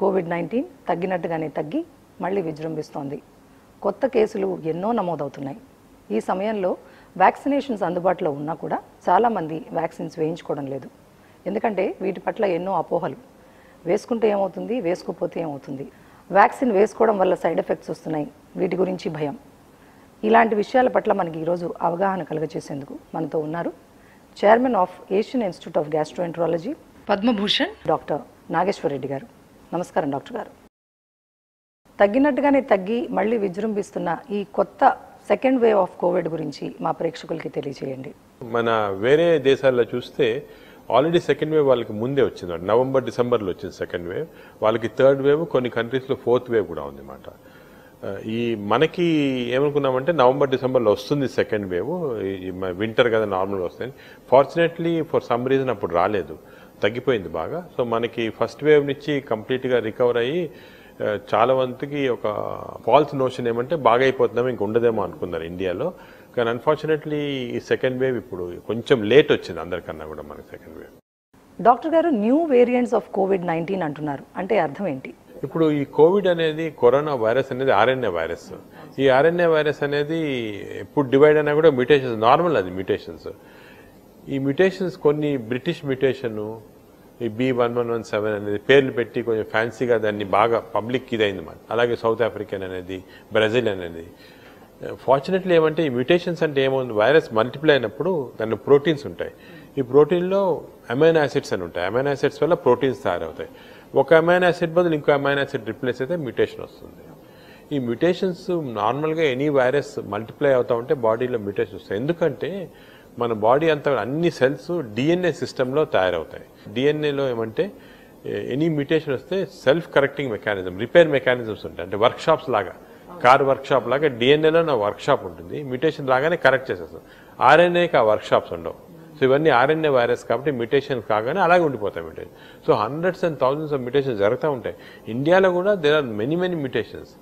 Covid nineteen తగ్గినట్టుగానే తగ్గి మళ్ళీ విజృంభిస్తోంది కొత్త కేసులు ఎన్నో నమోదవుతున్నాయి ఈ సమయంలో వ్యాక్సినేషన్స్ అందుబాటులో ఉన్నా కూడా చాలామంది వ్యాక్సిన్స్ వేయించుకోవడం లేదు ఎందుకంటే వీటి పట్ల ఎన్నో అపోహలు వేసుకుంటే ఏమవుతుంది వేసుకోకపోతే ఏమవుతుంది వ్యాక్సిన్ వేసుకోవడం వల్ల సైడ్ ఎఫెక్ట్స్ వస్తున్నాయి వీటి గురించి భయం ఇలాంటి విషయాల పట్ల మనకి ఈరోజు అవగాహన కలుగచేసేందుకు మనతో ఉన్నారు chairman of Asian Institute of Gastroenterology Padma Bhushan doctor Nageswara Reddy గారు నమస్కారం డాక్టర్ గారు తగ్గినట్టుగానే తగ్గి మళ్ళీ విజృంభిస్తున్న ఈ కొత్త సెకండ్ వేవ్ ఆఫ్ కోవిడ్ గురించి మా ప్రేక్షకులకి తెలియజేయండి మన వేరే దేశాల్లో చూస్తే ఆల్రెడీ సెకండ్ వేవ్ వాళ్ళకి ముందే వచ్చింది నవంబర్ డిసెంబర్లో వచ్చింది సెకండ్ వేవ్ వాళ్ళకి థర్డ్ వేవ్ కొన్ని కంట్రీస్లో ఫోర్త్ వేవ్ కూడా ఉంది అన్నమాట ఆ, ఈ మనకి ఏమనుకున్నామంటే నవంబర్ డిసెంబర్లో వస్తుంది సెకండ్ వేవ్ వింటర్ కదా నార్మల్గా వస్తుంది ఫార్చునేట్లీ ఫర్ సమ్ రీజన్ అప్పుడు రాలేదు తగ్గిపోయింది బాగా సో మనకి ఫస్ట్ వేవ్ నుంచి కంప్లీట్గా రికవర్ అయ్యి ఆ, చాలా మందికి ఒక ఫాల్స్ నోషన్ ఏమంటే బాగా అయిపోతున్నాం ఇంక ఉండదేమో అనుకున్నారు ఇండియాలో కానీ అన్ఫార్చునేట్లీ ఈ సెకండ్ వేవ్ ఇప్పుడు కొంచెం లేట్ వచ్చింది అందరికన్నా కూడా మనకి సెకండ్ వేవ్ డాక్టర్ గారు new variants of COVID nineteen అంటున్నారు అంటే అర్థం ఏంటి ఇప్పుడు ఈ కోవిడ్ అనేది కరోనా వైరస్ అనేది ఆర్ఎన్ఏ వైరస్ ఈ ఆర్ఎన్ఏ వైరస్ అనేది ఎప్పుడు డివైడ్ అయినా కూడా మ్యూటేషన్స్ నార్మల్ అది మ్యూటేషన్స్ ఈ మ్యూటేషన్స్ కొన్ని బ్రిటిష్ మ్యూటేషన్ ఈ B one one one seven అనేది పేర్లు పెట్టి కొంచెం ఫ్యాన్సీగా దాన్ని బాగా పబ్లిక్ ఇదైంది మన అలాగే సౌత్ ఆఫ్రికన్ అనేది బ్రెజిల్ అనేది ఫార్చునేట్లీ ఏమంటే ఈ మ్యూటేషన్స్ అంటే ఏముంది వైరస్ మల్టిప్లై అయినప్పుడు దాని ప్రోటీన్స్ ఉంటాయి ఈ ప్రోటీన్లో అమైనో యాసిడ్స్ అని ఉంటాయి అమైనో యాసిడ్స్ వల్ల ప్రోటీన్స్ తయారవుతాయి ఒక అమైనో యాసిడ్ బదులు ఇంకో అమైనో యాసిడ్ రిప్లేస్ అయితే మ్యూటేషన్ వస్తుంది ఈ మ్యూటేషన్స్ నార్మల్గా ఎనీ వైరస్ మల్టిప్లై అవుతా ఉంటే బాడీలో మ్యూటేషన్ వస్తాయి ఎందుకంటే మన బాడీ అంతా అన్ని సెల్స్ డిఎన్ఏ సిస్టంలో తయారవుతాయి డిఎన్ఏలో ఏమంటే ఎనీ మ్యూటేషన్ వస్తే self correcting mechanism repair mechanisms ఉంటాయి అంటే వర్క్ షాప్స్ లాగా కార్ వర్క్ షాప్ లాగా డిఎన్ఏలో నా వర్క్ షాప్ ఉంటుంది మ్యూటేషన్ రాగానే కరెక్ట్ చేసేస్తాం ఆర్ఎన్ఏకి ఆ వర్క్ షాప్స్ ఉండవు సో ఇవన్నీ ఆర్ఎన్ఏ వైరస్ కాబట్టి మ్యూటేషన్ కాగానే అలాగే ఉండిపోతాయి mutation so hundreds and thousands of mutations జరుగుతూ ఉంటాయి ఇండియాలో కూడా there are many many mutations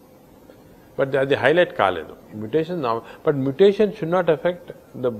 but అది హైలైట్ కాలేదు mutation but mutation should not effect the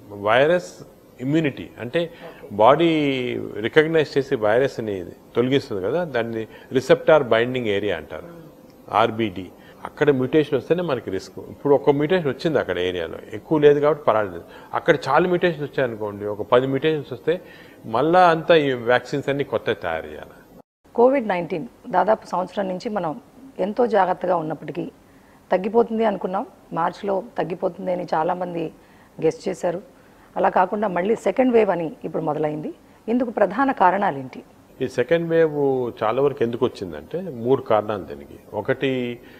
virus immunity అంటే బాడీ రికగ్నైజ్ చేసి వైరస్ని తొలగిస్తుంది కదా దాన్ని రిసెప్టార్ బైండింగ్ ఏరియా అంటారు ఆర్బిడి అక్కడ మ్యూటేషన్ వస్తేనే మనకి రిస్క్ ఇప్పుడు ఒక మ్యూటేషన్ వచ్చింది అక్కడ ఏరియాలో ఎక్కువ లేదు కాబట్టి పర్వాలేదు అక్కడ చాలా మ్యూటేషన్స్ వచ్చాయనుకోండి ఒక పది మ్యూటేషన్స్ వస్తే మళ్ళా అంతా ఈ వ్యాక్సిన్స్ అన్ని కొత్త తయారు చేయాలి కోవిడ్ నైన్టీన్ దాదాపు సంవత్సరం నుంచి మనం ఎంతో జాగ్రత్తగా ఉన్నప్పటికీ తగ్గిపోతుంది అనుకున్నాం మార్చిలో తగ్గిపోతుంది అని చాలామంది గెస్ట్ చేశారు అలా కాకుండా మళ్ళీ సెకండ్ వేవ్ అని ఇప్పుడు మొదలైంది ఇందుకు ప్రధాన కారణాలు ఏంటి ఈ సెకండ్ వేవ్ చాలా వరకు ఎందుకు వచ్చిందంటే మూడు కారణాలు దీనికి ఒకటి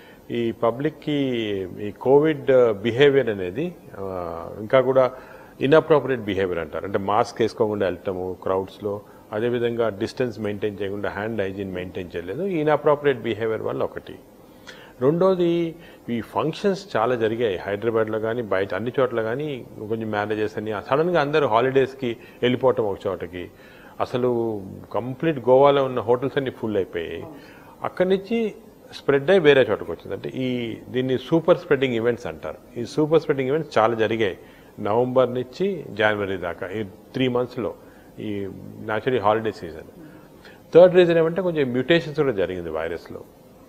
ఈ పబ్లిక్కి ఈ కోవిడ్ బిహేవియర్ అనేది ఆ, ఇంకా కూడా ఇన్అప్రోపరియేట్ బిహేవియర్ అంటారు అంటే మాస్క్ వేసుకోకుండా వెళ్ళటము క్రౌడ్స్లో అదేవిధంగా డిస్టెన్స్ మెయింటైన్ చేయకుండా హ్యాండ్ హైజీన్ మెయింటైన్ చేయలేదు ఈ ఇన్అప్రోపరియేట్ బిహేవియర్ వల్ల ఒకటి రెండోది ఈ ఫంక్షన్స్ చాలా జరిగాయి హైదరాబాద్లో కానీ బయట అన్ని చోట్ల కానీ కొంచెం మ్యారేజెస్ అని సడన్గా అందరూ హాలిడేస్కి వెళ్ళిపోవటం ఒక చోటకి అసలు కంప్లీట్ గోవాలో ఉన్న హోటల్స్ అన్ని ఫుల్ అయిపోయాయి అక్కడి నుంచి స్ప్రెడ్ అయ్యి వేరే చోటకు వచ్చింది అంటే ఈ దీన్ని సూపర్ స్ప్రెడ్డింగ్ ఈవెంట్స్ అంటారు ఈ సూపర్ స్ప్రెడ్డింగ్ ఈవెంట్స్ చాలా జరిగాయి నవంబర్ నుంచి జనవరి దాకా ఈ త్రీ మంత్స్లో ఈ natural holiday season third reason ఏమంటే కొంచెం మ్యూటేషన్స్ కూడా జరిగింది వైరస్లో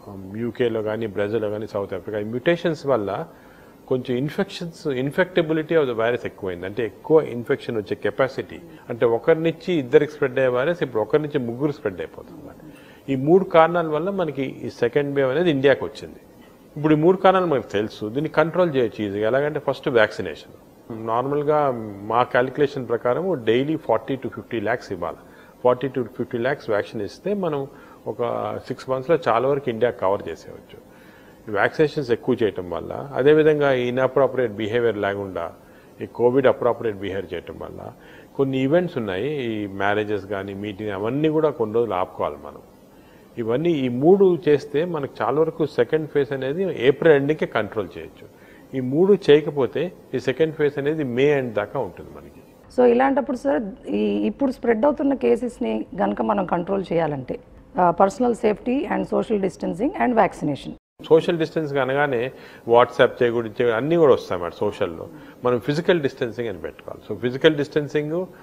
యూకేలో కానీ బ్రెజిల్లో కానీ సౌత్ ఆఫ్రికా ఈ మ్యూటేషన్స్ వల్ల కొంచెం infections infectability of the virus ఎక్కువైంది అంటే ఎక్కువ ఇన్ఫెక్షన్ వచ్చే కెపాసిటీ అంటే ఒకరి నుంచి ఇద్దరికి స్ప్రెడ్ అయ్యే వైరస్ ఇప్పుడు ఒకరి నుంచి ముగ్గురు స్ప్రెడ్ అయిపోతుంది అన్నమాట. ఈ మూడు కారణాల వల్ల మనకి ఈ సెకండ్ వేవ్ అనేది ఇండియాకి వచ్చింది ఇప్పుడు ఈ మూడు కారణాలు మనకు తెలుసు దీన్ని కంట్రోల్ చేయొచ్చు ఈజీగా ఎలాగంటే ఫస్ట్ వ్యాక్సినేషన్ నార్మల్గా మా క్యాలిక్యులేషన్ ప్రకారం daily forty to fifty lakhs ఇవ్వాలి forty to fifty lakhs vaccine ఇస్తే మనం ఒక సిక్స్ మంత్స్లో చాలా వరకు ఇండియా కవర్ చేసేవచ్చు వ్యాక్సినేషన్స్ ఎక్కువ చేయటం వల్ల అదేవిధంగా ఇన్అప్రాపరేట్ బిహేవియర్ లేకుండా ఈ కోవిడ్ అప్రాపరేట్ బిహేవియర్ చేయటం వల్ల కొన్ని ఈవెంట్స్ ఉన్నాయి ఈ మ్యారేజెస్ కానీ మీటింగ్ అవన్నీ కూడా కొన్ని రోజులు ఆపుకోవాలి మనం ఇవన్నీ ఈ మూడు చేస్తే మనకు చాలా వరకు సెకండ్ ఫేజ్ అనేది ఏప్రిల్ ఎండ్కే కంట్రోల్ చేయొచ్చు ఈ మూడు చేయకపోతే ఈ సెకండ్ ఫేజ్ అనేది మే ఎండ్ దాకా ఉంటుంది మనకి సో ఇలాంటప్పుడు సార్ ఈ ఇప్పుడు స్ప్రెడ్ అవుతున్న కేసెస్ని గనక మనం కంట్రోల్ చేయాలంటే personal safety and social distancing and vaccination social distance అనగానే వాట్సాప్ చేయకూడదు అన్నీ కూడా వస్తాయి మాట సోషల్లో మనం ఫిజికల్ డిస్టెన్సింగ్ అని పెట్టుకోవాలి so physical distancing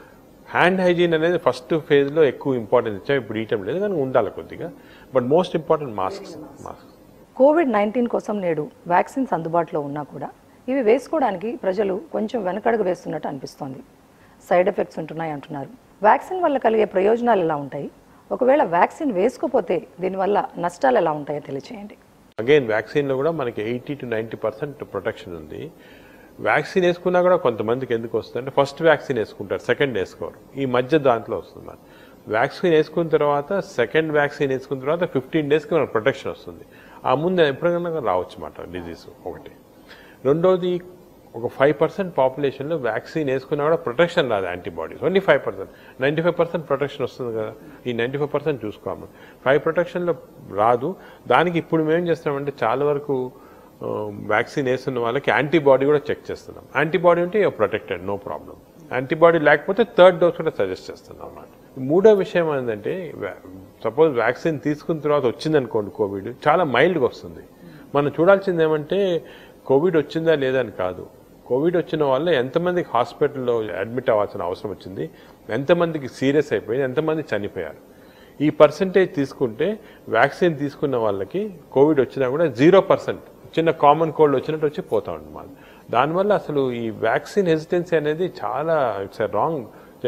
hand hygiene అనేది ఫస్ట్ ఫేజ్లో ఎక్కువ ఇంపార్టెన్స్ ఇచ్చాం ఇప్పుడు ఇయటం లేదు కానీ ఉండాలి కొద్దిగా but most important masks mask covid nineteen కోసం నేడు వ్యాక్సిన్స్ అందుబాటులో ఉన్నా కూడా ఇవి వేసుకోవడానికి ప్రజలు కొంచెం వెనకడుగు వేస్తున్నట్టు అనిపిస్తోంది సైడ్ ఎఫెక్ట్స్ ఉంటున్నాయి అంటున్నారు వ్యాక్సిన్ వల్ల కలిగే ప్రయోజనాలు ఎలా ఉంటాయి ఒకవేళ వ్యాక్సిన్ వేసుకోపోతే దీనివల్ల నష్టాలు ఎలా ఉంటాయో తెలియచేయండి అగైన్ వ్యాక్సిన్లో కూడా మనకి eighty to ninety percent protection ఉంది వ్యాక్సిన్ వేసుకున్నా కూడా కొంతమందికి ఎందుకు వస్తుంది అంటే ఫస్ట్ వ్యాక్సిన్ వేసుకుంటారు సెకండ్ వేసుకోరు ఈ మధ్య దాంట్లో వస్తుంది వ్యాక్సిన్ వేసుకున్న తర్వాత సెకండ్ వ్యాక్సిన్ వేసుకున్న తర్వాత ఫిఫ్టీన్ డేస్కి మనకు ప్రొటెక్షన్ వస్తుంది ఆ ముందు ఎప్పుడైనా రావచ్చు అన్నమాట డిజీజ్ ఒకటి రెండోది ఒక ఫైవ్ పర్సెంట్ పాపులేషన్లో వ్యాక్సిన్ వేసుకున్నా కూడా ప్రొటెక్షన్ రాదు antibodies only five percent ninety five percent protection వస్తుంది కదా ఈ నైంటీ ఫైవ్ పర్సెంట్ చూసుకోవాలి ఫైవ్ ప్రొటెక్షన్లో రాదు దానికి ఇప్పుడు మేము చేస్తామంటే చాలా వరకు వ్యాక్సిన్ వేస్తున్న వాళ్ళకి యాంటీబాడీ కూడా చెక్ చేస్తున్నాం యాంటీబాడీ ఉంటే ప్రొటెక్టెడ్ నో ప్రాబ్లం యాంటీబాడీ లేకపోతే థర్డ్ డోస్ కూడా సజెస్ట్ చేస్తున్నాం అన్నమాట మూడో విషయం ఏంటంటే సపోజ్ వ్యాక్సిన్ తీసుకున్న తర్వాత వచ్చిందనుకోండి కోవిడ్ చాలా మైల్డ్గా వస్తుంది మనం చూడాల్సింది ఏమంటే కోవిడ్ వచ్చిందా లేదా అని కాదు కోవిడ్ వచ్చిన వల్ల ఎంతమందికి హాస్పిటల్లో అడ్మిట్ అవ్వాల్సిన అవసరం వచ్చింది ఎంతమందికి సీరియస్ అయిపోయింది ఎంతమంది చనిపోయారు ఈ పర్సంటేజ్ తీసుకుంటే వ్యాక్సిన్ తీసుకున్న వాళ్ళకి కోవిడ్ వచ్చినా కూడా జీరో పర్సెంట్ చిన్న కామన్ కోల్డ్ వచ్చినట్టు వచ్చి పోతా ఉంటుంది దానివల్ల అసలు ఈ వ్యాక్సిన్ హెసిటెన్సీ అనేది చాలా ఇట్స్ రాంగ్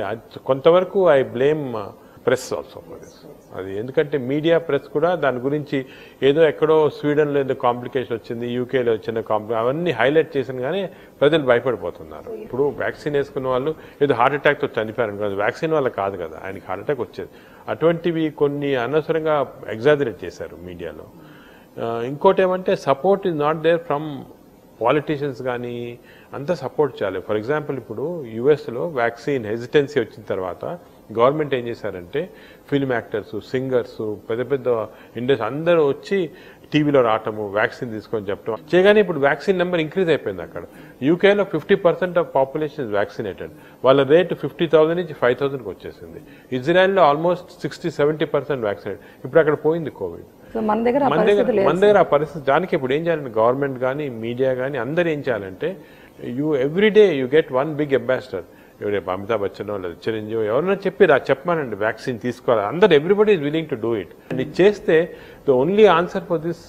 కొంతవరకు ఐ బ్లేమ్ ప్రెస్ ఆల్సో అది ఎందుకంటే మీడియా ప్రెస్ కూడా దాని గురించి ఏదో ఎక్కడో స్వీడన్లో ఏదో కాంప్లికేషన్ వచ్చింది యూకేలో వచ్చిన కాంప్లి అవన్నీ హైలైట్ చేసిన కానీ ప్రజలు భయపడిపోతున్నారు ఇప్పుడు వ్యాక్సిన్ వేసుకున్న వాళ్ళు ఏదో హార్ట్ అటాక్తో చనిపోయారు కాదు వ్యాక్సిన్ వల్ల కాదు కదా ఆయనకి హార్ట్ అటాక్ వచ్చేది అటువంటివి కొన్ని అనవసరంగా ఎగ్జాజరేట్ చేశారు మీడియాలో ఇంకోటి ఏమంటే support is not there from politicians కానీ అంతా సపోర్ట్ చేయాలి ఫర్ ఎగ్జాంపుల్ ఇప్పుడు యుఎస్లో వ్యాక్సిన్ హెజిటెన్సీ వచ్చిన తర్వాత గవర్నమెంట్ ఏం చేశారంటే ఫిల్మ్ యాక్టర్స్ సింగర్స్ పెద్ద పెద్ద ఇండస్ట్రీ అందరూ వచ్చి టీవీలో రావటము వ్యాక్సిన్ తీసుకొని చెప్పడం చేయగానే ఇప్పుడు వ్యాక్సిన్ నెంబర్ ఇంక్రీజ్ అయిపోయింది అక్కడ యూకేలో fifty percent of population is vaccinated వాళ్ళ రేట్ ఫిఫ్టీ థౌసండ్ నుంచి ఫైవ్ థౌసండ్కి వచ్చేసింది ఇజ్రాయెల్లో almost sixty seventy percent vaccinate ఇప్పుడు అక్కడ పోయింది కోవిడ్ సో మన దగ్గర ఆ మన పరిస్థితి దగ్గర లేదు మన దగ్గర ఆ పరిస్థితి దానికి ఇప్పుడు ఏం చేయాలంటే గవర్నమెంట్ కానీ మీడియా కానీ అందరు ఏం చేయాలంటే you every day you get one big ambassador రేపు అమితాబ్ బచ్చన్ లేదా చిరంజీవి ఎవరైనా చెప్పి రా చెప్పమానండి వ్యాక్సిన్ తీసుకోవాలి అందరు everybody is willing to do it and ఇది చేస్తే the only answer for this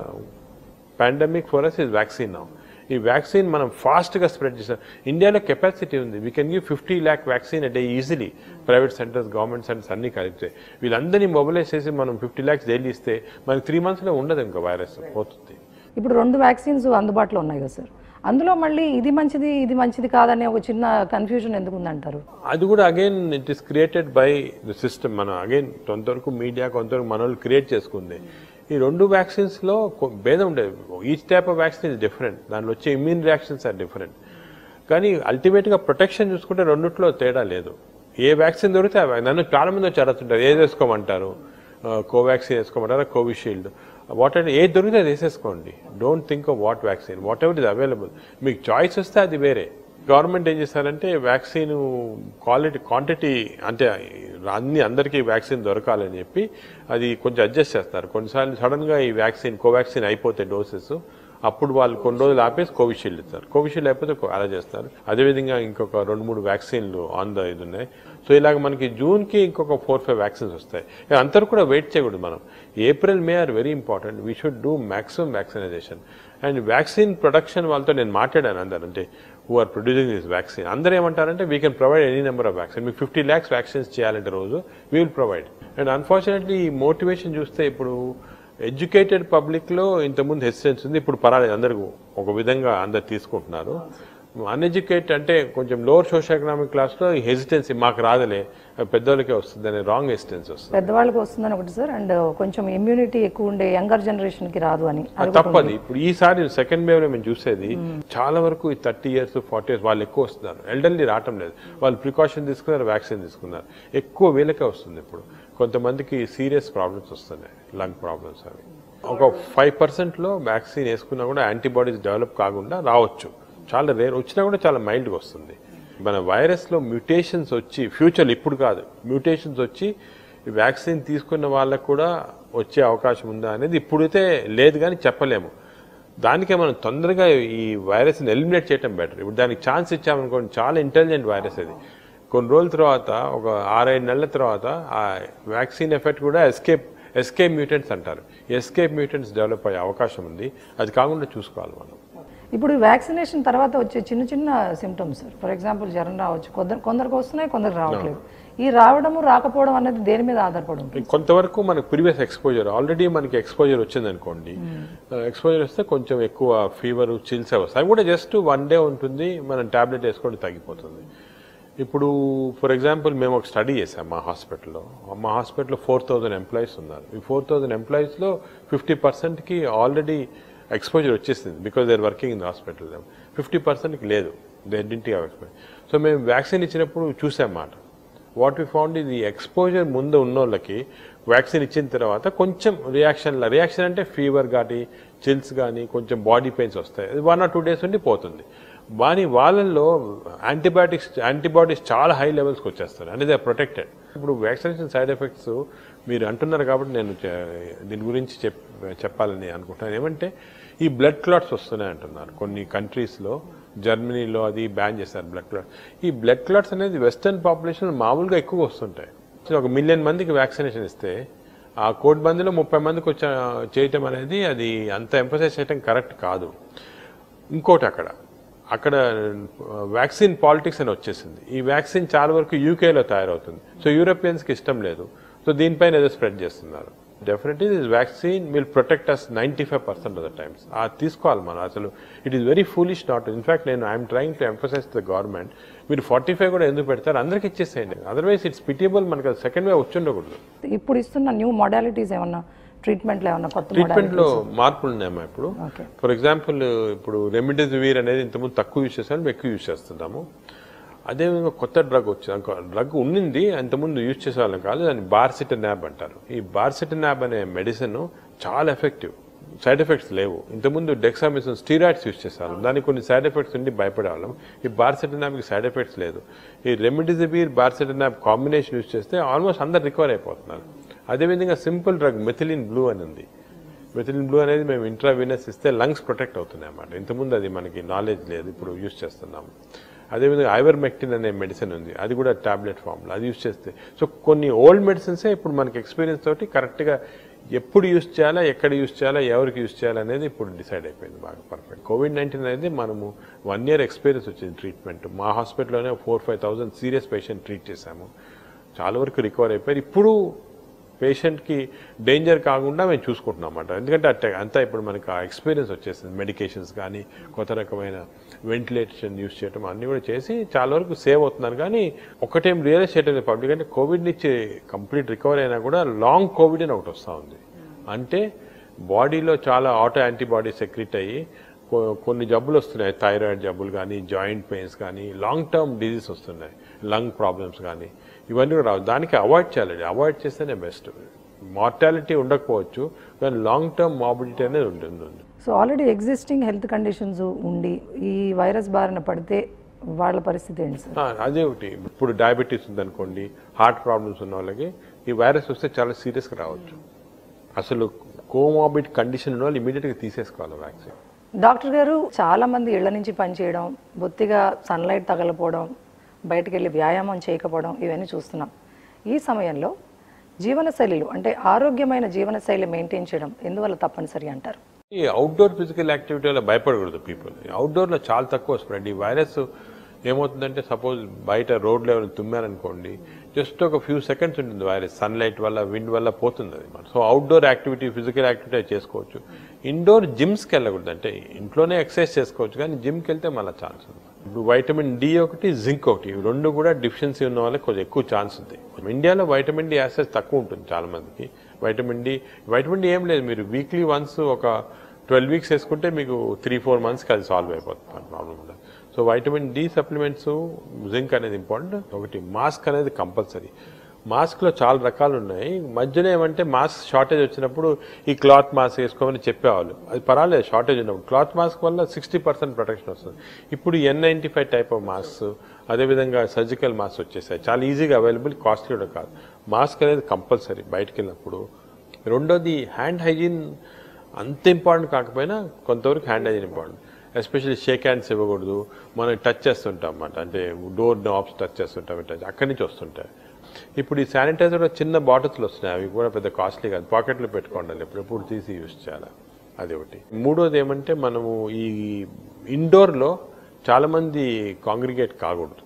pandemic for us is vaccine now ఈ వ్యాక్సిన్ మనం ఫాస్ట్గా స్ప్రెడ్ చేసాం ఇండియాలో కెపాసిటీ ఉంది we can give fifty lakh vaccine day easily private centres government centres అన్ని కలిపితే వీళ్ళందరినీ మొబిలైజ్ చేసి మనం ఫిఫ్టీ ల్యాక్స్ డైలీ ఇస్తే మనకి త్రీ మంత్స్లో ఉండదు ఇంకా వైరస్ పోతుంది ఇప్పుడు రెండు వ్యాక్సిన్స్ అందుబాటులో ఉన్నాయి కదా సార్ అందులో మళ్ళీ ఇది మంచిది ఇది మంచిది కాదనే ఒక చిన్న కన్ఫ్యూజన్ ఎందుకు ఉందంటారు అది కూడా again it is created by the system మనం అగైన్ కొంతవరకు మీడియా కొంతవరకు మన వాళ్ళు క్రియేట్ చేసుకుంది ఈ రెండు వ్యాక్సిన్స్లో భేదం ఉండేది each type of vaccine is different దానిలో వచ్చే ఇమ్యూన్ రియాక్షన్స్ ఆర్ డిఫరెంట్ కానీ అల్టిమేట్గా ప్రొటెక్షన్ చూసుకుంటే రెండిట్లో తేడా లేదు ఏ వ్యాక్సిన్ దొరికితే ఆ vac- నన్ను చాలా మంది వచ్చి అడుగుతుంటారు ఏది వేసుకోమంటారు కోవాక్సిన్ వేసుకోమంటారా కోవిషీల్డ్ వాట్ అంటే ఏది దొరికితే అది వేసేసుకోండి don't think of what vaccine whatever is available మీకు చాయిస్ వస్తే అది వేరే గవర్నమెంట్ ఏం చేస్తారంటే వ్యాక్సిన్ క్వాలిటీ క్వాంటిటీ అంటే అన్ని అందరికీ వ్యాక్సిన్ దొరకాలని చెప్పి అది కొంచెం అడ్జస్ట్ చేస్తారు కొన్నిసార్లు సడన్గా ఈ వ్యాక్సిన్ కోవాక్సిన్ అయిపోతే డోసెస్ అప్పుడు వాళ్ళు కొన్ని రోజులు ఆపేసి కోవిషీల్డ్ ఇస్తారు కోవిషీల్డ్ అయిపోతే కో- అలా చేస్తారు అదేవిధంగా ఇంకొక రెండు మూడు వ్యాక్సిన్లు ఆన్ ద ఇది ఉన్నాయి సో ఇలాగ మనకి జూన్కి ఇంకొక ఫోర్ ఫైవ్ వ్యాక్సిన్స్ వస్తాయి ఇక అందరూ కూడా వెయిట్ చేయకూడదు మనం April May are very important we should do maximum vaccinisation and vaccine production వాళ్ళతో నేను మాట్లాడాను అందరు అంటే who are producing this vaccine అందరూ ఏమంటారంటే we can provide any number of vaccine మీకు ఫిఫ్టీ ల్యాక్స్ వ్యాక్సిన్స్ చేయాలంటే రోజు we will provide and unfortunately ఈ మోటివేషన్ చూస్తే ఇప్పుడు ఎడ్యుకేటెడ్ పబ్లిక్లో ఇంతకుముందు హెసిటెన్స్ ఉంది ఇప్పుడు పర్వాలేదు అందరూ ఒక విధంగా అందరు తీసుకుంటున్నారు అన్ఎడ్యుకేట్ అంటే కొంచెం లోవర్ సోషల్ ఎకనామిక్ క్లాస్లో ఈ హెసిటెన్సీ మాకు రాదలే అది పెద్దోళ్ళకే వస్తుంది అనే రాంగ్ హెసిటెన్స్ వస్తుంది పెద్దవాళ్ళకి వస్తుందని ఒకటి సార్ అండ్ కొంచెం ఇమ్యూనిటీ ఎక్కువ ఉండే యంగర్ జనరేషన్ కి రాదు అని అది అది తప్పదు ఇప్పుడు ఈసారి సెకండ్ వేవ్ లో మేము చూసేది చాలా వరకు ఈ థర్టీ ఇయర్స్ ఫార్టీ ఇయర్స్ వాళ్ళు ఎక్కువ వస్తున్నారు ఎల్డర్లీ రావటం లేదు వాళ్ళు ప్రికాషన్ తీసుకున్నారు వ్యాక్సిన్ తీసుకున్నారు ఎక్కువ వీళ్ళకే వస్తుంది ఇప్పుడు కొంతమందికి సీరియస్ ప్రాబ్లమ్స్ వస్తున్నాయి లంగ్ ప్రాబ్లమ్స్ అవి ఒక ఫైవ్ పర్సెంట్లో వ్యాక్సిన్ వేసుకున్నా కూడా యాంటీబాడీస్ డెవలప్ కాకుండా రావచ్చు చాలా రేర్ వచ్చినా కూడా చాలా మైల్డ్గా వస్తుంది మన వైరస్లో మ్యూటేషన్స్ వచ్చి ఫ్యూచర్లో ఇప్పుడు కాదు మ్యూటేషన్స్ వచ్చి ఈ వ్యాక్సిన్ తీసుకున్న వాళ్ళకు కూడా వచ్చే అవకాశం ఉందా అనేది ఇప్పుడైతే లేదు కానీ చెప్పలేము దానికే మనం తొందరగా ఈ వైరస్ని ఎలిమినేట్ చేయడం బెటర్ ఇప్పుడు దానికి ఛాన్స్ ఇచ్చామనుకోండి చాలా ఇంటెలిజెంట్ వైరస్ అది కొన్ని రోజుల తర్వాత ఒక ఆరైదు నెలల తర్వాత ఆ వ్యాక్సిన్ ఎఫెక్ట్ కూడా ఎస్కేప్ ఎస్కేప్ మ్యూటెంట్స్ అంటారు ఎస్కేప్ మ్యూటెంట్స్ డెవలప్ అయ్యే అవకాశం ఉంది అది కాకుండా చూసుకోవాలి మనం ఇప్పుడు వ్యాక్సినేషన్ తర్వాత వచ్చే చిన్న చిన్న సిమ్టమ్స్ ఫర్ ఎగ్జాంపుల్ జ్వరం రావచ్చు కొందరు కొందరికి వస్తున్నాయి కొందరికి రావట్లేదు ఈ రావడము రాకపోవడం అనేది దేని మీద ఆధారపడి ఉంటుంది కొంతవరకు మనకు ప్రీవియస్ ఎక్స్పోజర్ ఆల్రెడీ మనకి ఎక్స్పోజర్ వచ్చింది అనుకోండి ఎక్స్పోజర్ వస్తే కొంచెం ఎక్కువ ఫీవర్ చిల్స్ వస్తాయి అవి కూడా జస్ట్ వన్ డే ఉంటుంది మనం టాబ్లెట్ వేసుకుంటే తగ్గిపోతుంది ఇప్పుడు ఫర్ ఎగ్జాంపుల్ మేము ఒక స్టడీ చేసాం మా హాస్పిటల్లో మా హాస్పిటల్లో ఫోర్ థౌజండ్ ఎంప్లాయీస్ ఉన్నారు ఈ ఫోర్ థౌజండ్ ఎంప్లాయీస్లో ఫిఫ్టీ పర్సెంట్కి ఆల్రెడీ ఎక్స్పోజర్ వచ్చేసింది because they are working in hospital fifty పర్సెంట్కి లేదు దే డింటి ఎక్స్పోజర్ సో మేము వ్యాక్సిన్ ఇచ్చినప్పుడు చూసాం మాట వాట్ వి ఫౌండ్ ఇది ఎక్స్పోజర్ ముందు ఉన్నోళ్ళకి వ్యాక్సిన్ ఇచ్చిన తర్వాత కొంచెం రియాక్షన్ రియాక్షన్ అంటే ఫీవర్ కానీ చిల్స్ కానీ కొంచెం బాడీ పెయిన్స్ వస్తాయి అది వన్ ఆర్ టూ డేస్ ఉండి పోతుంది కానీ వాళ్ళల్లో యాంటీబయాటిక్స్ యాంటీబాడీస్ చాలా హై లెవెల్స్కి వచ్చేస్తాయి అంటే దే ప్రొటెక్టెడ్ ఇప్పుడు వ్యాక్సినేషన్ సైడ్ ఎఫెక్ట్స్ మీరు అంటున్నారు కాబట్టి నేను చె- దీని గురించి చెప్ చెప్పాలని అనుకుంటున్నాను ఏమంటే ఈ బ్లడ్ క్లాట్స్ వస్తున్నాయి అంటున్నారు కొన్ని కంట్రీస్లో జర్మనీలో అది బ్యాన్ చేశారు బ్లడ్ క్లాట్ ఈ బ్లడ్ క్లాట్స్ అనేది వెస్టర్న్ పాపులేషన్ మామూలుగా ఎక్కువ వస్తుంటాయి సో ఒక మిలియన్ మందికి వ్యాక్సినేషన్ ఇస్తే ఆ కోటి మందిలో ముప్పై మందికి వచ్చా చేయటం అనేది అది అంత ఎంఫసైజ్ చేయటం కరెక్ట్ కాదు ఇంకోటి అక్కడ అక్కడ వ్యాక్సిన్ పాలిటిక్స్ అని వచ్చేసింది ఈ వ్యాక్సిన్ చాలా వరకు యూకేలో తయారవుతుంది సో యూరోపియన్స్కి ఇష్టం లేదు సో దీనిపైన ఏదో స్ప్రెడ్ చేస్తున్నారు definitely this vaccine will protect us ninety five percent of the times అది తీసుకోవాలి మనం అసలు it is very foolish not in fact నేను I'm trying to emphasise the government మీరు ఫార్టీ ఫైవ్ కూడా ఎందుకు పెడతారు అందరికి ఇచ్చేసేయండి అదర్వైజ్ ఇట్స్ పిటియబుల్ మనకి సెకండ్ వే వచ్చి ఉండకూడదు ఇప్పుడు ఇస్తున్న న్యూ మొడాలిటీస్ ఏమన్నా ట్రీట్మెంట్లో ఏమన్నా కొత్త ట్రీట్మెంట్ లో మార్పులు ఉన్నాయమ్మా ఇప్పుడు ఓకే ఫర్ ఎగ్జాంపుల్ ఇప్పుడు రెమిడెసివిర్ అనేది ఇంతకుముందు తక్కువ యూజ్ చేస్తాం మేము ఎక్కువ యూజ్ చేస్తున్నాము అదేవిధంగా కొత్త డ్రగ్ వచ్చింది డ్రగ్ ఉన్నింది అంతకుముందు యూజ్ చేసేవాళ్ళం కాదు దాన్ని బార్సిటనాబ్ అంటారు ఈ బార్సిటనాబ్ అనే మెడిసిన్ చాలా ఎఫెక్టివ్ సైడ్ ఎఫెక్ట్స్ లేవు ఇంతకుముందు డెక్సామిసిన్ స్టీరాయిడ్స్ యూజ్ చేసేవాళ్ళం దానికి కొన్ని సైడ్ ఎఫెక్ట్స్ ఉండి భయపడేవాళ్ళం ఈ బార్సిటనాబ్కి సైడ్ ఎఫెక్ట్స్ లేదు ఈ రెమిడిసివిర్ బార్సిటనాబ్ కాంబినేషన్ యూజ్ చేస్తే ఆల్మోస్ట్ అందరు రికవర్ అయిపోతున్నారు అదేవిధంగా సింపుల్ డ్రగ్ మెథిలిన్ బ్లూ అని ఉంది మెథిలిన్ బ్లూ అనేది మేము ఇంట్రావీనస్ ఇస్తే లంగ్స్ ప్రొటెక్ట్ అవుతున్నాయి అన్నమాట ఇంతకుముందు అది మనకి నాలెడ్జ్ లేదు ఇప్పుడు యూజ్ చేస్తున్నాము అదేవిధంగా ఐవర్మెక్టిన్ అనే మెడిసిన్ ఉంది అది కూడా టాబ్లెట్ ఫామ్లో అది యూజ్ చేస్తే సో కొన్ని ఓల్డ్ మెడిసిన్సే ఇప్పుడు మనకి ఎక్స్పీరియన్స్ తోటి కరెక్ట్గా ఎప్పుడు యూజ్ చేయాలా ఎక్కడ యూజ్ చేయాలా ఎవరికి యూజ్ చేయాలా అనేది ఇప్పుడు డిసైడ్ అయిపోయింది బాగా పర్ఫెక్ట్ కోవిడ్ నైన్టీన్ అనేది మనము వన్ ఇయర్ ఎక్స్పీరియన్స్ వచ్చింది ట్రీట్మెంట్ మా హాస్పిటల్లోనే four five thousand serious patient treat చేశాము చాలా వరకు రికవర్ అయిపోయారు ఇప్పుడు పేషెంట్కి డేంజర్ కాకుండా మేము చూసుకుంటున్నాం అన్నమాట ఎందుకంటే అట్ట అంతా ఇప్పుడు మనకి ఆ ఎక్స్పీరియన్స్ వచ్చేసింది మెడికేషన్స్ కానీ కొత్త రకమైన వెంటిలేషన్ యూస్ చేయడం అన్నీ కూడా చేసి చాలా వరకు సేవ్ అవుతున్నారు కానీ ఒకటేం రియలైజ్ చేయడం పబ్లిక్ అంటే కోవిడ్ నుంచి కంప్లీట్ రికవర్ అయినా కూడా లాంగ్ కోవిడ్ అని ఒకటి వస్తూ ఉంది అంటే బాడీలో చాలా ఆటో యాంటీబాడీస్ సెక్రెట్ అయ్యి కొ- కొన్ని జబ్బులు వస్తున్నాయి థైరాయిడ్ జబ్బులు కానీ జాయింట్ పెయిన్స్ కానీ లాంగ్ టర్మ్ డిజీస్ వస్తున్నాయి లంగ్ ప్రాబ్లమ్స్ కానీ ఇవన్నీ కూడా రావు దానికి అవాయిడ్ చేయాలండి అవాయిడ్ చేస్తేనే బెస్ట్ మార్టాలిటీ ఉండకపోవచ్చు కానీ లాంగ్ టర్మ్ మాబిలిటీ అనేది ఉంటుంది so already existing health conditions ఉండి ఈ వైరస్ బారిన పడితే వాళ్ళ పరిస్థితి ఏంటి సార్ ఆ, అదే ఒకటి ఇప్పుడు డయాబెటీస్ ఉందనుకోండి హార్ట్ ప్రాబ్లమ్స్ ఉన్న వాళ్ళకి ఈ వైరస్ వస్తే చాలా సీరియస్గా రావచ్చు అసలు కోమాబిడ్ కండిషన్ ఉన్న వాళ్ళు ఇమీడియట్గా తీసేసుకోవాలి వ్యాక్సిన్ డాక్టర్ గారు చాలా మంది ఇళ్ల నుంచి పనిచేయడం బొత్తిగా సన్లైట్ తగలపోవడం బయటకు వెళ్ళి వ్యాయామం చేయకపోవడం ఇవన్నీ చూస్తున్నాం ఈ సమయంలో జీవనశైలిలు అంటే ఆరోగ్యమైన జీవనశైలి మెయింటైన్ చేయడం ఎందువల్ల తప్పనిసరి అంటారు ఈ అవుట్డోర్ ఫిజికల్ యాక్టివిటీ వల్ల భయపడకూడదు పీపుల్ అవుట్డోర్లో చాలా తక్కువ స్ప్రెడ్ ఈ వైరస్ ఏమవుతుందంటే సపోజ్ బయట రోడ్ లెవెల్ తుమ్మారనుకోండి జస్ట్ ఒక ఫ్యూ సెకండ్స్ ఉంటుంది వైరస్ సన్లైట్ వల్ల విండ్ వల్ల పోతుంది అది so outdoor activity physical activity చేసుకోవచ్చు ఇండోర్ జిమ్స్కి వెళ్ళకూడదు అంటే ఇంట్లోనే ఎక్సర్సైజ్ చేసుకోవచ్చు కానీ జిమ్కి వెళ్తే మళ్ళీ ఛాన్స్ ఉంది ఇప్పుడు వైటమిన్ డి ఒకటి జింక్ ఒకటి ఇవి రెండు కూడా డిఫిషియన్సీ ఉన్న వాళ్ళకి కొంచెం ఎక్కువ ఛాన్స్ ఉంది ఇండియాలో వైటమిన్ డి యాసెస్ తక్కువ ఉంటుంది చాలా మందికి వైటమిన్ డి వైటమిన్ డి ఏం లేదు మీరు వీక్లీ వన్స్ ఒక ట్వెల్వ్ వీక్స్ వేసుకుంటే మీకు త్రీ ఫోర్ మంత్స్కి అది సాల్వ్ అయిపోతుంది ప్రాబ్లం ఉండదు so vitamin D supplements zinc అనేది ఇంపార్టెంట్ ఒకటి మాస్క్ అనేది కంపల్సరీ మాస్క్లో చాలా రకాలు ఉన్నాయి మధ్యలో ఏమంటే మాస్క్ షార్టేజ్ వచ్చినప్పుడు ఈ క్లాత్ మాస్క్ వేసుకోమని చెప్పేవాళ్ళు అది పర్వాలేదు షార్టేజ్ ఉన్నప్పుడు క్లాత్ మాస్క్ వల్ల సిక్స్టీ పర్సెంట్ ప్రొటెక్షన్ వస్తుంది ఇప్పుడు N ninety five type of mask అదేవిధంగా సర్జికల్ మాస్క్ వచ్చేసాయి చాలా ఈజీగా అవైలబుల్ కాస్ట్లీ కూడా కాదు మాస్క్ అనేది కంపల్సరీ బయటకు వెళ్ళినప్పుడు రెండోది హ్యాండ్ హైజీన్ అంత ఇంపార్టెంట్ కాకపోయినా కొంతవరకు hand hygiene important especially shake hands ఇవ్వకూడదు మనం టచ్ చేస్తుంటాం అన్నమాట అంటే డోర్ నాబ్స్ టచ్ చేస్తుంటాం టచ్ అక్కడి నుంచి వస్తుంటాయి ఇప్పుడు ఈ శానిటైజర్ కూడా చిన్న బాటిల్స్లో వస్తున్నాయి అవి కూడా పెద్ద కాస్ట్లీ కాదు పాకెట్లో పెట్టుకోండి ఎప్పుడెప్పుడు తీసి యూజ్ చేయాలి అది ఒకటి మూడోది ఏమంటే మనము ఈ ఇండోర్లో చాలామంది కాంగ్రిగేట్ కాకూడదు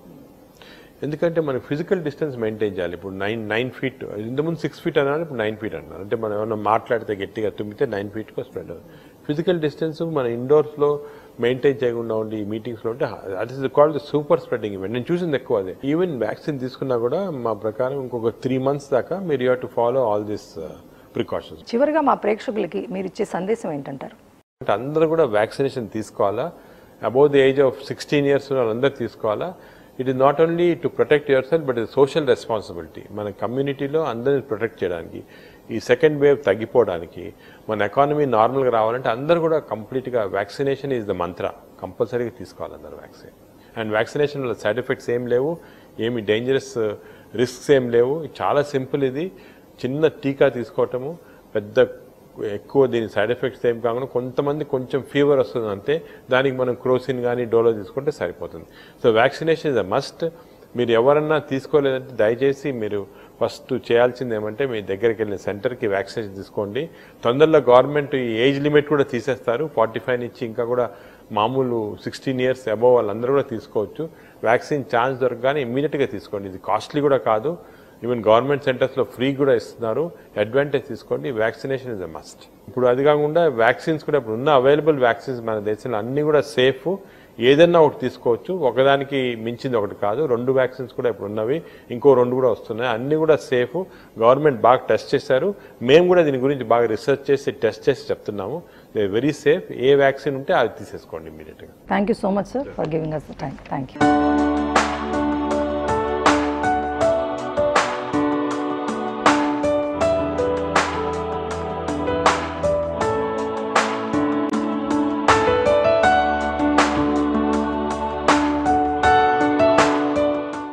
ఎందుకంటే మనం ఫిజికల్ డిస్టెన్స్ మెయింటైన్ చేయాలి ఇప్పుడు నైన్ నైన్ ఫీట్ ఇంతకుముందు సిక్స్ ఫీట్ అన్నారు ఇప్పుడు నైన్ ఫీట్ అన్నారు అంటే మనం ఏమన్నా మాట్లాడితే గట్టిగా తుమ్మితే నైన్ ఫీట్కో స్ప్రెడ్ అవుతుంది ఫిజికల్ డిస్టెన్స్ మన ఇండోర్స్లో మెయింటైన్ చేయకుండా ఉండి ఈ మీటింగ్స్లో ఉంటే that is called the super spreading event నేను చూసింది ఎక్కువ అదే ఈవెన్ వ్యాక్సిన్ తీసుకున్నా కూడా మా ప్రకారం ఇంకొక త్రీ మంత్స్ దాకా మీరు you to follow all this precautions చివరిగా మా ప్రేక్షకులకి మీరు ఇచ్చే సందేశం ఏంటంటారు అంటే అందరూ కూడా వ్యాక్సినేషన్ తీసుకోవాలా above the age of sixteen years వాళ్ళందరూ తీసుకోవాలా it is not only to protect yourself but it social responsibility మన కమ్యూనిటీలో అందరిని ప్రొటెక్ట్ చేయడానికి ఈ సెకండ్ వేవ్ తగ్గిపోవడానికి మన ఎకానమీ నార్మల్గా రావాలంటే అందరూ కూడా కంప్లీట్గా వ్యాక్సినేషన్ ఈజ్ ద మంత్ర కంపల్సరీగా తీసుకోవాలి అందరు వ్యాక్సిన్ అండ్ వ్యాక్సినేషన్ వల్ల సైడ్ ఎఫెక్ట్స్ ఏం లేవు ఏమి డేంజరస్ రిస్క్స్ ఏం లేవు చాలా సింపుల్ ఇది చిన్న టీకా తీసుకోవటము పెద్ద ఎక్కువ దీని సైడ్ ఎఫెక్ట్స్ ఏం కాకుండా కొంతమంది కొంచెం ఫీవర్ వస్తుంది అంతే దానికి మనం క్రోసిన్ కానీ డోలో తీసుకుంటే సరిపోతుంది so vaccination is a must మీరు ఎవరన్నా తీసుకోలేదంటే దయచేసి మీరు ఫస్ట్ చేయాల్సింది ఏమంటే మీ దగ్గరికి వెళ్ళిన సెంటర్కి వ్యాక్సినేషన్ తీసుకోండి తొందరలో గవర్నమెంట్ ఈ ఏజ్ లిమిట్ కూడా తీసేస్తారు ఫార్టీ ఫైవ్ నుంచి ఇంకా కూడా మామూలు సిక్స్టీన్ ఇయర్స్ అబోవ్ వాళ్ళందరూ కూడా తీసుకోవచ్చు వ్యాక్సిన్ ఛాన్స్ దొరకగానే ఇమ్మీడియట్గా తీసుకోండి ఇది కాస్ట్లీ కూడా కాదు ఈవెన్ గవర్నమెంట్ సెంటర్స్లో ఫ్రీ కూడా ఇస్తున్నారు అడ్వాంటేజ్ తీసుకోండి వ్యాక్సినేషన్ ఇస్ అ మస్ట్ ఇప్పుడు అది కాకుండా వ్యాక్సిన్స్ కూడా ఇప్పుడు ఉన్న అవైలబుల్ వ్యాక్సిన్స్ మన దేశంలో అన్ని కూడా సేఫ్ ఏదన్నా ఒకటి తీసుకోవచ్చు ఒకదానికి మించింది ఒకటి కాదు రెండు వ్యాక్సిన్స్ కూడా ఇప్పుడు ఉన్నవి ఇంకో రెండు కూడా వస్తున్నాయి అన్ని కూడా సేఫ్ గవర్నమెంట్ బాగా టెస్ట్ చేశారు మేము కూడా దీని గురించి బాగా రీసెర్చ్ చేసి టెస్ట్ చేసి చెప్తున్నాము దే వెరీ సేఫ్ ఏ వ్యాక్సిన్ ఉంటే అది తీసేసుకోండి ఇమీడియట్గా thank you so much sir for giving us the time thank you